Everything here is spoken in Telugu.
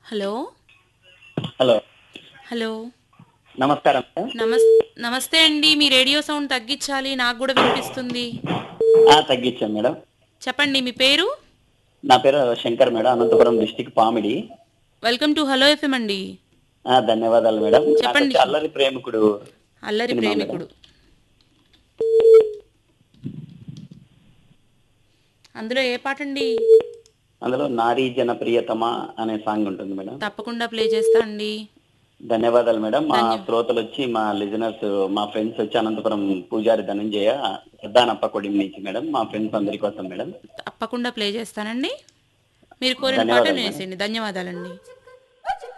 హలో హలో హలో నమస్కారం మేడం నమస్ నమస్తే అండి మీ రేడియో సౌండ్ తగ్గించాలి నాకు కూడా వినిపిస్తుంది ఆ, తగ్గించాం మేడం చెప్పండి మీ పేరు నా పేరు Shankar madam Anantapur district Pamidi welcome to hello FM అండి ఆ, ధన్యవాదాలు మేడం నాకు చెప్పండి. వచ్చి అల్లరి ప్రేమికుడు అల్లరి సినిమా ప్రేమికుడు అందులో ఏ పాట అండి అందులో నారీ జన ప్రియతమ అనే సాంగ్ ఉంటుంది మేడం తప్పకుండా ప్లే చేస్తా అండి ధన్యవాదాలు మేడం మా శ్రోతలు వచ్చి మా లిజనర్స్ మా ఫ్రెండ్స్ వచ్చి అనంతపురం పూజారి ధనంజయ పెద్దానప్ప కొడిం నుంచి మేడం మా ఫ్రెండ్స్ అందరి కోసం మేడం తప్పకుండా ప్లే చేస్తానండి మీరు కోరిన పాట ధన్యవాదాలు వేసేయండి ధన్యవాదాలండి